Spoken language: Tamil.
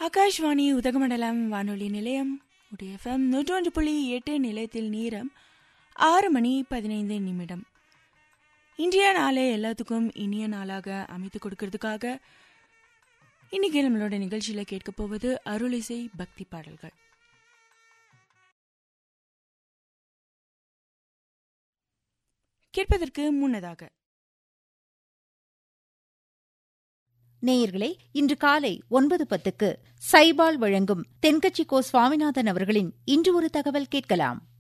ஆகாஷ்வாணி உதகமண்டலம் வானொலி நிலையம் உடைய எஃப்எம் நூற்றொன்று புள்ளி எட்டு நிலையத்தில் நேரம் ஆறு மணி பதினைந்து நிமிடம் இன்றைய நாளை எல்லாத்துக்கும் இனிய நாளாக அமைத்து கொடுக்கறதுக்காக இன்னைக்கு நம்மளோட நிகழ்ச்சியில கேட்க போவது அருளிசை பக்தி பாடல்கள் கேட்பதற்கு முன்னதாக நேயர்களே இன்று காலை ஒன்பது பத்துக்கு சைபால் வழங்கும் தென்கட்சி கோ சுவாமிநாதன் அவர்களின் இன்று ஒரு தகவல் கேட்கலாம்